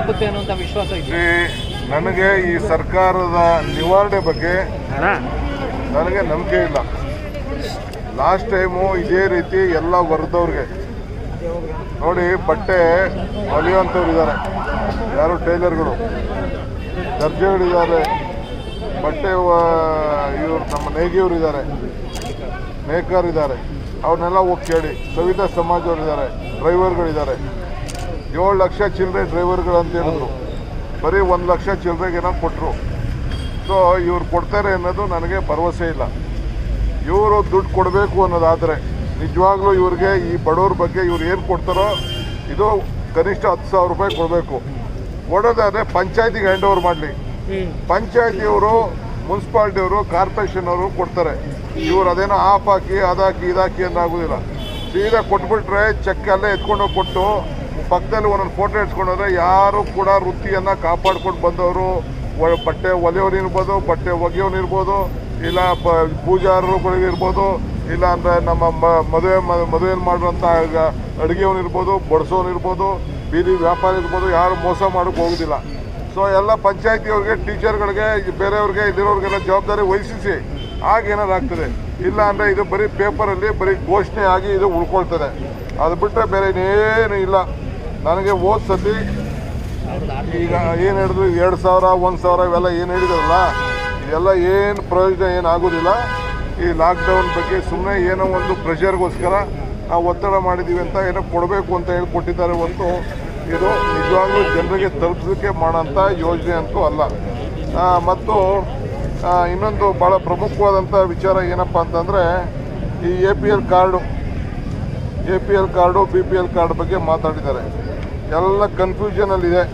ತಲುಪುತ್ತೆ ಅನ್ನುವಂಥ ವಿಶ್ವಾಸ ಇದೆ ಶ್ರೀ ನನಗೆ ಈ ಸರ್ಕಾರದ ನಿವಾರಣೆ ಬಗ್ಗೆ ನನಗೆ ನಂಬಿಕೆ ಇಲ್ಲ ಲಾಸ್ಟ್ ಟೈಮು ಇದೇ ರೀತಿ ಎಲ್ಲ ವರ್ಗದವ್ರಿಗೆ ನೋಡಿ ಬಟ್ಟೆ ಹೊಲಿಯುವಂಥವ್ರು ಇದ್ದಾರೆ ಯಾರು ಟೈಲರ್ಗಳು ದರ್ಜೆಗಳಿದ್ದಾರೆ ಬಟ್ಟೆ ಇವರು ನಮ್ಮ ನೇಗಿಯವರು ಇದ್ದಾರೆ ಮೇಕರ್ ಇದ್ದಾರೆ ಅವ್ರನ್ನೆಲ್ಲ ಹೋಗಿ ಕೇಳಿ ಸವಿತಾ ಸಮಾಜವ್ರು ಇದ್ದಾರೆ ಡ್ರೈವರ್ಗಳಿದ್ದಾರೆ ಏಳು ಲಕ್ಷ ಚಿಲ್ಲರೆ ಡ್ರೈವರ್ಗಳು ಅಂತ ಹೇಳಿದ್ರು ಬರೀ ಒಂದು ಲಕ್ಷ ಚಿಲ್ಲರೆಗೆ ಏನೋ ಕೊಟ್ಟರು ಸೊ ಇವ್ರು ಕೊಡ್ತಾರೆ ಅನ್ನೋದು ನನಗೆ ಭರವಸೆ ಇಲ್ಲ ಇವರು ದುಡ್ಡು ಕೊಡಬೇಕು ಅನ್ನೋದಾದರೆ ನಿಜವಾಗ್ಲೂ ಇವ್ರಿಗೆ ಈ ಬಡವ್ರ ಬಗ್ಗೆ ಇವ್ರು ಏನು ಕೊಡ್ತಾರೋ ಇದು ಕನಿಷ್ಠ ಹತ್ತು ಸಾವಿರ ರೂಪಾಯಿ ಕೊಡಬೇಕು ಕೊಡೋದಾದರೆ ಪಂಚಾಯತಿಗೆ ಹ್ಯಾಂಡ್ ಓವರ್ ಮಾಡಲಿ ಪಂಚಾಯತಿಯವರು ಮುನ್ಸಿಪಾಲ್ಟಿಯವರು ಕಾರ್ಪೊರೇಷನ್ ಅವರು ಕೊಡ್ತಾರೆ ಇವ್ರು ಅದೇನೋ ಆಫ್ ಹಾಕಿ ಅದಾಕಿ ಇದಾಕಿ ಆಗೋದಿಲ್ಲ ಸೀದಾ ಕೊಟ್ಬಿಟ್ರೆ ಚೆಕ್ ಅಲ್ಲೇ ಎತ್ಕೊಂಡೋಗಿ ಕೊಟ್ಟು ಪಕ್ಕದಲ್ಲಿ ಒಂದೊಂದು ಫೋಟೋ ಇಟ್ಕೊಂಡೋದ್ರೆ ಯಾರು ಕೂಡ ವೃತ್ತಿಯನ್ನು ಕಾಪಾಡ್ಕೊಂಡು ಬಂದವರು ಒ- ಬಟ್ಟೆ ಒಲೆಯವ್ರು ಇರ್ಬೋದು ಬಟ್ಟೆ ಒಗೆಯೋನು ಇರ್ಬೋದು ಇಲ್ಲ ಪ- ಪೂಜಾರರುಗಳು ಇರ್ಬೋದು ಇಲ್ಲ ಅಂದರೆ ನಮ್ಮ ಮ- ಮದುವೆ ಮ- ಮದುವೆ ಮಾಡುವಂಥ ಅಡುಗೆಯವನು ಇರ್ಬೋದು ಬಡಿಸೋನು ಇರ್ಬೋದು ಬೀದಿ ವ್ಯಾಪಾರ ಇರ್ಬೋದು ಯಾರು ಮೋಸ ಮಾಡೋಕ್ಕೆ ಹೋಗೋದಿಲ್ಲ ಸೊ ಎಲ್ಲ ಪಂಚಾಯತಿಯವ್ರಿಗೆ ಟೀಚರ್ಗಳಿಗೆ ಬೇರೆಯವ್ರಿಗೆ ಇಲ್ಲಿರೋರಿಗೆಲ್ಲ ಜವಾಬ್ದಾರಿ ವಹಿಸಿಸಿ ಆಗ ಏನಾದ್ರು ಆಗ್ತದೆ ಇಲ್ಲ ಅಂದರೆ ಇದು ಬರೀ ಪೇಪರಲ್ಲಿ ಬರೀ ಘೋಷಣೆ ಆಗಿ ಇದು ಉಳ್ಕೊಳ್ತದೆ ಅದು ಬಿಟ್ಟರೆ ಬೇರೆ ಇನ್ನೇನು ಇಲ್ಲ ನನಗೆ ಹೋದ್ ಸತಿ ಈಗ ಏನು ಹೇಳಿದ್ರು ಎರಡು ಸಾವಿರ ಒಂದು ಸಾವಿರ ಇವೆಲ್ಲ ಏನು ಹೇಳಿದ್ರಲ್ಲ ಇದೆಲ್ಲ ಏನು ಪ್ರಯೋಜನ ಏನು ಆಗೋದಿಲ್ಲ ಈ ಲಾಕ್ಡೌನ್ ಬಗ್ಗೆ ಸುಮ್ಮನೆ ಏನೋ ಒಂದು ಪ್ರೆಷರ್ಗೋಸ್ಕರ ನಾವು ಒತ್ತಡ ಮಾಡಿದ್ದೀವಿ ಅಂತ ಏನೋ ಕೊಡಬೇಕು ಅಂತ ಹೇಳಿ ಕೊಟ್ಟಿದ್ದಾರೆ ಹೊರತು ಇದು ನಿಜವಾಗ್ಲೂ ಜನರಿಗೆ ತಲುಪಿಸೋಕ್ಕೆ ಮಾಡೋಂಥ ಯೋಜನೆ ಅಂತೂ ಅಲ್ಲ ಆ, ಮತ್ತು ಆ, ಇನ್ನೊಂದು ಭಾಳ ಪ್ರಮುಖವಾದಂಥ ವಿಚಾರ ಏನಪ್ಪ ಅಂತಂದರೆ ಈ A P L card A P L card B P L card ಬಗ್ಗೆ ಮಾತಾಡಿದ್ದಾರೆ ಎಲ್ಲ ಕನ್ಫ್ಯೂಷನಲ್ಲಿದೆ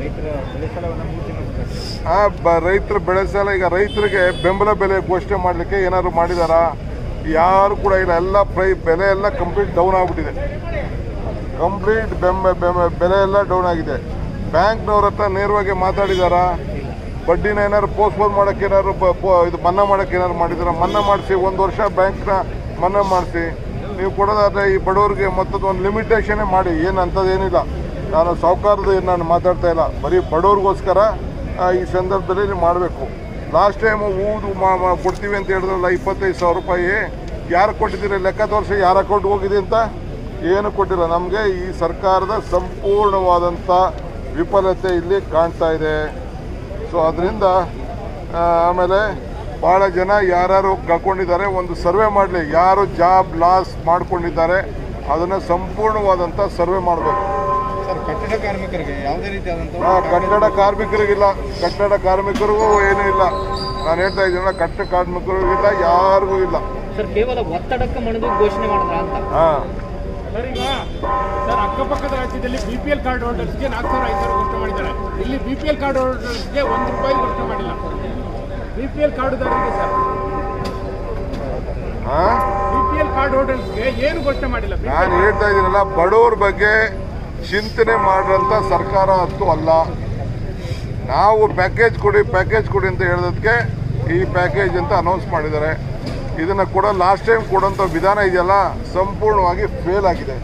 ಆ ಬ ರೈತರ ಬೆಳೆ ಸಾಲ ಈಗ ರೈತರಿಗೆ ಬೆಂಬಲ ಬೆಲೆ ಘೋಷಣೆ ಮಾಡಲಿಕ್ಕೆ ಏನಾದ್ರು ಮಾಡಿದಾರಾ ಯಾರು ಕೂಡ ಇಲ್ಲ ಎಲ್ಲ ಪ್ರೈ ಬೆಲೆ ಎಲ್ಲ ಕಂಪ್ಲೀಟ್ ಡೌನ್ ಆಗಿಬಿಟ್ಟಿದೆ ಕಂಪ್ಲೀಟ್ ಬೆಂಬ ಬೆಂಬ ಬೆಲೆ ಎಲ್ಲ ಡೌನ್ ಆಗಿದೆ ಬ್ಯಾಂಕ್ನವ್ರ ಹತ್ರ ನೇರವಾಗಿ ಮಾತಾಡಿದಾರಾ ಬಡ್ಡಿನ ಏನಾದ್ರು ಪೋಸ್ಟ್ಪೋನ್ ಮಾಡೋಕ್ಕೆ ಏನಾದ್ರು ಬ- ಪೋ- ಇದು ಮನ್ನಾ ಮಾಡೋಕ್ಕೆ ಏನಾದ್ರು ಮಾಡಿದಾರ ಮನ್ನಾ ಮಾಡಿಸಿ ಒಂದು ವರ್ಷ ಬ್ಯಾಂಕ್ನ ಮನ್ನಾ ಮಾಡಿಸಿ ನೀವು ಕೊಡೋದಾದ್ರೆ ಈ ಬಡವರಿಗೆ ಮತ್ತೊಂದು ಒಂದು ಲಿಮಿಟೇಷನ್ನೇ ಮಾಡಿ ಏನು ಅಂಥದ್ದೇನಿಲ್ಲ ನಾನು ಸಾಹುಕಾರದ ಏನು ನಾನು ಮಾತಾಡ್ತಾ ಇಲ್ಲ ಬರೀ ಬಡವ್ರಿಗೋಸ್ಕರ ಆ, ಈ ಸಂದರ್ಭದಲ್ಲಿ ನೀವು ಮಾಡಬೇಕು ಲಾಸ್ಟ್ ಟೈಮು ಊದು ಮಾ ಮಾ- ಕೊಡ್ತೀವಿ ಅಂತ ಹೇಳಿದ್ರಲ್ಲ ಇಪ್ಪತ್ತೈದು ಸಾವಿರ ರೂಪಾಯಿ ಯಾರು ಕೊಟ್ಟಿದ್ದೀರಿ ಲೆಕ್ಕ ತೋರಿಸಿ ಯಾರ ಅಕೌಂಟ್ಗೆ ಹೋಗಿದೆ ಅಂತ ಏನು ಕೊಟ್ಟಿಲ್ಲ ನಮಗೆ ಈ ಸರ್ಕಾರದ ಸಂಪೂರ್ಣವಾದಂಥ ವಿಫಲತೆ ಇಲ್ಲಿ ಕಾಣ್ತಾ ಇದೆ ಸೊ ಅದರಿಂದ ಆಮೇಲೆ ಭಾಳ ಜನ ಯಾರ್ಯಾರು ಕಳ್ಕೊಂಡಿದ್ದಾರೆ ಒಂದು ಸರ್ವೆ ಮಾಡಲಿ ಯಾರು ಜಾಬ್ ಲಾಸ್ ಮಾಡ್ಕೊಂಡಿದ್ದಾರೆ ಅದನ್ನು ಸಂಪೂರ್ಣವಾದಂಥ ಸರ್ವೆ ಮಾಡಬೇಕು ಸರ್ ಕಟ್ಟಡ ಕಾರ್ಮಿಕರಿಗೆ ಯಾವುದೇ ರೀತಿಯಾದಂಥ ಆ, ಕಟ್ಟಡ ಕಾರ್ಮಿಕರಿಗಿಲ್ಲ ಕಟ್ಟಡ ಕಾರ್ಮಿಕರಿಗೂ ಏನೂ ಇಲ್ಲ ನಾನು ಹೇಳ್ತಾ ಇದ್ದೀನಲ್ಲ ಕಟ್ಟಡ ಕಾರ್ಮಿಕರಿಗೂ ಇಲ್ಲ ಯಾರಿಗೂ ಇಲ್ಲ ಸರ್ ಕೇವಲ ಒತ್ತಡಕ್ಕೆ ಮಣಿದು ಘೋಷಣೆ ಮಾಡಿದ್ರ ಅಂತ ಹಾಂ ಸರ್ ಈಗ ಸರ್ ಅಕ್ಕಪಕ್ಕದ ರಾಜ್ಯದಲ್ಲಿ ಬಿ ಪಿ ಎಲ್ ಕಾರ್ಡ್ ಹೋಲ್ಡರ್ಸ್ಗೆ ನಾಲ್ಕು ಸಾವಿರ ಐದು ಸಾವಿರ ಘೋಷಣೆ ಮಾಡಿದ್ದಾರೆ ಇಲ್ಲಿ ಬಿ ಪಿ ಎಲ್ ಕಾರ್ಡ್ ಹೋಲ್ಡರ್ಸ್ಗೆ ಒಂದು ರೂಪಾಯಿ ಘೋಷಣೆ ಮಾಡಿಲ್ಲ ಬಿ ಪಿ ಎಲ್ ಕಾರ್ಡುದಾರರಿಗೆ ಸರ್ ಹಾಂ ಬಿ ಪಿ ಎಲ್ ಕಾರ್ಡ್ ಹೋಲ್ಡರ್ಸ್ಗೆ ಏನು ಘೋಷಣೆ ಮಾಡಿಲ್ಲ ನಾನು ಹೇಳ್ತಾ ಇದ್ದೀನಲ್ಲ ಬಡವ್ರ ಬಗ್ಗೆ ಚಿಂತನೆ ಮಾಡಿರೋಂಥ ಸರ್ಕಾರ ಅಂತೂ ಅಲ್ಲ ನಾವು ಪ್ಯಾಕೇಜ್ ಕೊಡಿ ಪ್ಯಾಕೇಜ್ ಕೊಡಿ ಅಂತ ಹೇಳೋದಕ್ಕೆ ಈ ಪ್ಯಾಕೇಜ್ ಅಂತ ಅನೌನ್ಸ್ ಮಾಡಿದ್ದಾರೆ ಇದನ್ನು ಕೊಡೋ ಲಾಸ್ಟ್ ಟೈಮ್ ಕೊಡೋಂಥ ವಿಧಾನ ಇದೆಯಲ್ಲ ಸಂಪೂರ್ಣವಾಗಿ ಫೇಲ್ ಆಗಿದೆ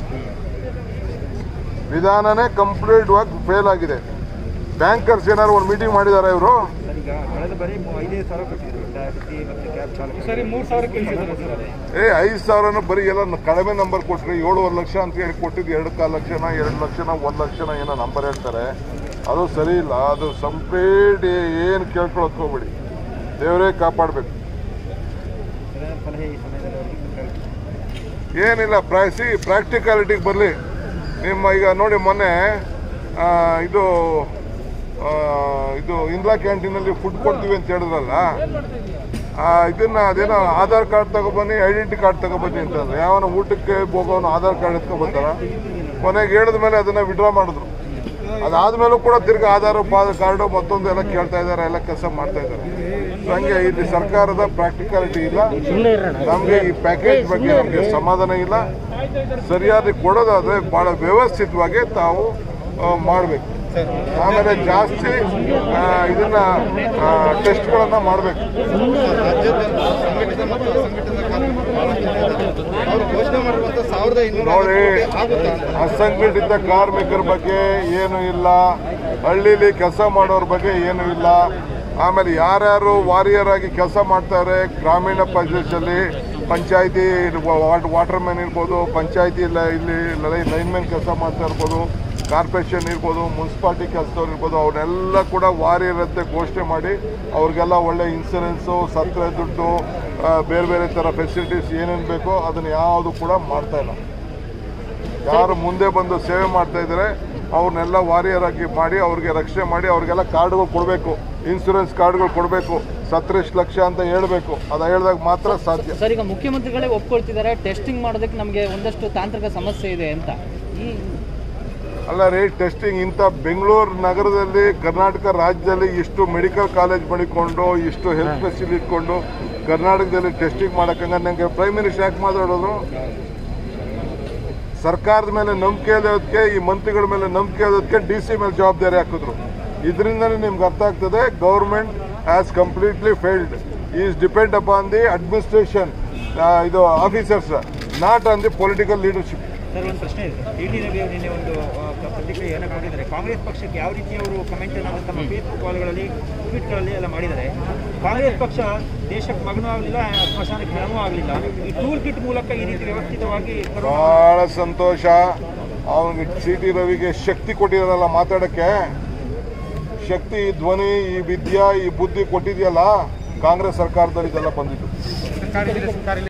ವಿಧಾನನೇ ಕಂಪ್ಲೀಟ್ ಆಗಿ ಫೇಲ್ ಆಗಿದೆ ಬ್ಯಾಂಕರ್ಸ್ ಏನಾದ್ರು ಒಂದು ಮೀಟಿಂಗ್ ಮಾಡಿದ್ದಾರೆ ಇವರು ಈಗ ಕಳೆದ ಬಾರಿ ಐದೈದು ಸಾವಿರ ಕೊಟ್ಟಿದ್ರು ಟ್ಯಾಕ್ಸಿ ಮತ್ತು ಕ್ಯಾಬ್ ಚಾಲಕ ಸರಿ ಮೂರು ಸಾವಿರ ಇಳಿಸಿದ್ದಾರೆ ಸರ್ ಏ ಐದು ಸಾವಿರನ ಬರೀ ಎಲ್ಲ ನ- ಕಡಿಮೆ ನಂಬರ್ ಕೊಟ್ರಿ ಏಳುವರೆ ಲಕ್ಷ ಅಂತ ಹೇಳಿ ಕೊಟ್ಟಿದ್ದು ಎರಡು ಕಾಲು ಲಕ್ಷನ ಎರಡು ಲಕ್ಷನ ಒಂದು ಲಕ್ಷನ ಏನೋ ನಂಬರ್ ಹೇಳ್ತಾರೆ ಅದು ಸರಿ ಇಲ್ಲ ಅದು ಸಂಪೇಟ್ ಏನು ಕೇಳ್ಕೊಳಕ್ ಹೋಗ್ಬೇಡಿ ದೇವರೇ ಕಾಪಾಡಬೇಕು ಸಲಹೆ ಈ ಸಮಯದಲ್ಲಿ ಅವರಿಗೆ ಸರ್ಕಾರಕ್ಕೆ ಏನಿಲ್ಲ ಪ್ರಾಯಿಸಿ ಪ್ರಾಕ್ಟಿಕಾಲಿಟಿಗೆ ಬರಲಿ ನಿಮ್ಮ ಈಗ ನೋಡಿ ಮೊನ್ನೆ ಆ, ಇದು ಆ, ಇದು ಇಂದಿರಾ ಕ್ಯಾಂಟೀನಲ್ಲಿ ಫುಡ್ ಕೊಡ್ತೀವಿ ಅಂತ ಹೇಳಿದ್ರಲ್ಲ ಆ, ಇದನ್ನ ಅದೇನೋ ಆಧಾರ್ ಕಾರ್ಡ್ ತಗೊಬನ್ನಿ ಐಡೆಂಟಿ ಕಾರ್ಡ್ ತಗೊಬನ್ನಿ ಅಂತಂದ್ರೆ ಯಾವನ ಊಟಕ್ಕೆ ಹೋಗೋನು ಆಧಾರ್ ಕಾರ್ಡ್ ಎತ್ಕೊಬರ್ತಾರ ಕೊನೆಗೆ ಹೇಳಿದ ಮೇಲೆ ಅದನ್ನ ವಿಡ್ರಾ ಮಾಡಿದ್ರು ಅದಾದ್ಮೇಲೂ ಕೂಡ ತಿರ್ಗಿ ಆಧಾರ್ ಪಾದ ಕಾರ್ಡು ಮತ್ತೊಂದು ಎಲ್ಲ ಕೇಳ್ತಾ ಇದ್ದಾರೆ ಎಲ್ಲ ಕೆಲಸ ಮಾಡ್ತಾ ಇದ್ದಾರೆ ಸೊ ಹಂಗೆ ಇಲ್ಲಿ ಸರ್ಕಾರದ ಪ್ರಾಕ್ಟಿಕಾಲಿಟಿ ಇಲ್ಲ ನಮಗೆ ಈ ಪ್ಯಾಕೇಜ್ ಬಗ್ಗೆ ನಮಗೆ ಸಮಾಧಾನ ಇಲ್ಲ ಸರಿಯಾಗಿ ಕೊಡೋದಾದ್ರೆ ಬಹಳ ವ್ಯವಸ್ಥಿತವಾಗಿ ತಾವು ಮಾಡಬೇಕು ಆಮೇಲೆ ಜಾಸ್ತಿ ಆ, ಇದನ್ನ ಟೆಸ್ಟ್ಗಳನ್ನ ಮಾಡಬೇಕು ರಾಜ್ಯಾದ್ಯಂತ ಸಂಘಟಿತ ಮತ್ತು ಅಸಂಘಟಿತ ಕಾರ್ಮಿಕರು ಬಹಳಷ್ಟು ಜನ ಇದ್ದಾರೆ. ಅವರು ಘೋಷಣೆ ಮಾಡಿರುವಂಥ ಸಾವಿರದ ಇನ್ನೂರ ನೋಡಿ ಆಗುತ್ತಾ ಅಂತ ಅಸಂಘಟಿತ ಕಾರ್ಮಿಕರ ಬಗ್ಗೆ ಏನು ಇಲ್ಲ ಹಳ್ಳಿಲಿ ಕೆಲಸ ಮಾಡೋರ ಬಗ್ಗೆ ಏನೂ ಇಲ್ಲ ಆಮೇಲೆ ಯಾರ್ಯಾರು ವಾರಿಯರ್ ಆಗಿ ಕೆಲಸ ಮಾಡ್ತಾರೆ ಗ್ರಾಮೀಣ ಪ್ರದೇಶದಲ್ಲಿ ಪಂಚಾಯತಿ ವಾಟರ್ ಮ್ಯಾನ್ ಇರ್ಬೋದು ಪಂಚಾಯತಿ ಇಲ್ಲ ಇಲ್ಲಿ ಲೈನ್ ಮ್ಯಾನ್ ಕೆಲಸ ಮಾಡ್ತಾ ಇರ್ಬೋದು ಕಾರ್ಪೊರೇಷನ್ ಇರ್ಬೋದು ಮುನ್ಸಿಪಾಲ್ಟಿ ಕೆಲಸದವ್ರು ಇರ್ಬೋದು ಅವ್ರನ್ನೆಲ್ಲ ಕೂಡ ವಾರಿಯರ್ ಅಂತ ಘೋಷಣೆ ಮಾಡಿ ಅವ್ರಿಗೆಲ್ಲ ಒಳ್ಳೆ ಇನ್ಸೂರೆನ್ಸು ಸತ್ರ ದುಡ್ಡು ಆ, ಬೇರೆ ಬೇರೆ ಥರ ಫೆಸಿಲಿಟೀಸ್ ಏನೇನು ಬೇಕೋ ಅದನ್ನು ಯಾವುದು ಕೂಡ ಮಾಡ್ತಾ ಇಲ್ಲ ಯಾರು ಮುಂದೆ ಬಂದು ಸೇವೆ ಮಾಡ್ತಾ ಇದ್ದಾರೆ ಅವ್ರನ್ನೆಲ್ಲ ವಾರಿಯರ್ ಆಗಿ ಮಾಡಿ ಅವ್ರಿಗೆ ರಕ್ಷಣೆ ಮಾಡಿ ಅವ್ರಿಗೆಲ್ಲ ಕಾರ್ಡ್ಗಳು ಕೊಡಬೇಕು ಇನ್ಸೂರೆನ್ಸ್ ಕಾರ್ಡ್ಗಳು ಕೊಡಬೇಕು ಸತ್ರೆಷ್ಟು ಲಕ್ಷ ಅಂತ ಹೇಳಬೇಕು ಅದು ಹೇಳಿದಾಗ ಮಾತ್ರ ಸಾಧ್ಯ ಸರ್ ಈಗ ಮುಖ್ಯಮಂತ್ರಿಗಳೇ ಒಪ್ಕೊಳ್ತಿದ್ದಾರೆ ಟೆಸ್ಟಿಂಗ್ ಮಾಡೋದಕ್ಕೆ ನಮಗೆ ಒಂದಷ್ಟು ತಾಂತ್ರಿಕ ಸಮಸ್ಯೆ ಇದೆ ಅಂತ ಈ ಅಲ್ಲ ರೀ ಟೆಸ್ಟಿಂಗ್ ಇಂಥ ಬೆಂಗಳೂರು ನಗರದಲ್ಲಿ ಕರ್ನಾಟಕ ರಾಜ್ಯದಲ್ಲಿ ಇಷ್ಟು ಮೆಡಿಕಲ್ ಕಾಲೇಜ್ ಮಾಡಿಕೊಂಡು ಇಷ್ಟು ಹೆಲ್ತ್ ಫೆಸಿಲಿಟಿ ಇಟ್ಕೊಂಡು ಕರ್ನಾಟಕದಲ್ಲಿ ಟೆಸ್ಟಿಂಗ್ ಮಾಡೋಕ್ಕಂಗ ನನಗೆ ಪ್ರೈಮ್ ಮಿನಿಸ್ಟರ್ ಯಾಕೆ ಮಾತಾಡೋದು ಸರ್ಕಾರದ ಮೇಲೆ ನಂಬಿಕೆ ಇರೋದಕ್ಕೆ ಈ ಮಂತ್ರಿಗಳ ಮೇಲೆ ನಂಬಿಕೆ ಇರೋದಕ್ಕೆ ಡಿ ಸಿ ಮೇಲೆ ಜವಾಬ್ದಾರಿ ಹಾಕಿದ್ರು ಇದರಿಂದಲೇ ನಿಮ್ಗೆ ಅರ್ಥ ಆಗ್ತದೆ government has completely failed is depend upon the administration ಇದು officers not on the political leadership sir ಒಂದು ಪ್ರಶ್ನೆ ಇದೆ ಟಿ ಟಿ ರವಿ ಅವರು ನಿನ್ನೆ ಒಂದು ಆ, ಕ- ಪ್ರತಿಕ್ರಿಯೆಯನ್ನು ಕೊಟ್ಟಿದ್ದಾರೆ ಕಾಂಗ್ರೆಸ್ ಪಕ್ಷಕ್ಕೆ ಯಾವ ರೀತಿ ಅವರು ಕಮೆಂಟ್ ಅನ್ನು ತಮ್ಮ ಫೇಸ್ಬುಕ್ ವಾಲ್ಗಳಲ್ಲಿ ಟ್ವೀಟ್ಗಳಲ್ಲಿ ಎಲ್ಲ ಮಾಡಿದ್ದಾರೆ ಕಾಂಗ್ರೆಸ್ ಪಕ್ಷ ದೇಶಕ್ಕೆ ಮಗನೂ ಆಗಲಿಲ್ಲ ಸ್ಮಶಾನಕ್ಕೆ ಹೆಣವೂ ಆಗಲಿಲ್ಲ ಈ ಟೂಲ್ ಕಿಟ್ ಮೂಲಕ ಈ ರೀತಿ ವ್ಯವಸ್ಥಿತವಾಗಿ ಕರೋನಾ ಬಹಳ ಸಂತೋಷ ಅವನಿಗೆ ಸಿ ಟಿ ರವಿಗೆ ಶಕ್ತಿ ಕೊಟ್ಟಿದಾರಲ್ಲ ಮಾತಾಡಕ್ಕೆ ಶಕ್ತಿ ಈ ಧ್ವನಿ ಈ ವಿದ್ಯಾ ಈ ಬುದ್ಧಿ ಕೊಟ್ಟಿದೆಯಲ್ಲ ಕಾಂಗ್ರೆಸ್ ಸರ್ಕಾರದಲ್ಲಿ ಇದೆಲ್ಲ ಬಂದಿದ್ದು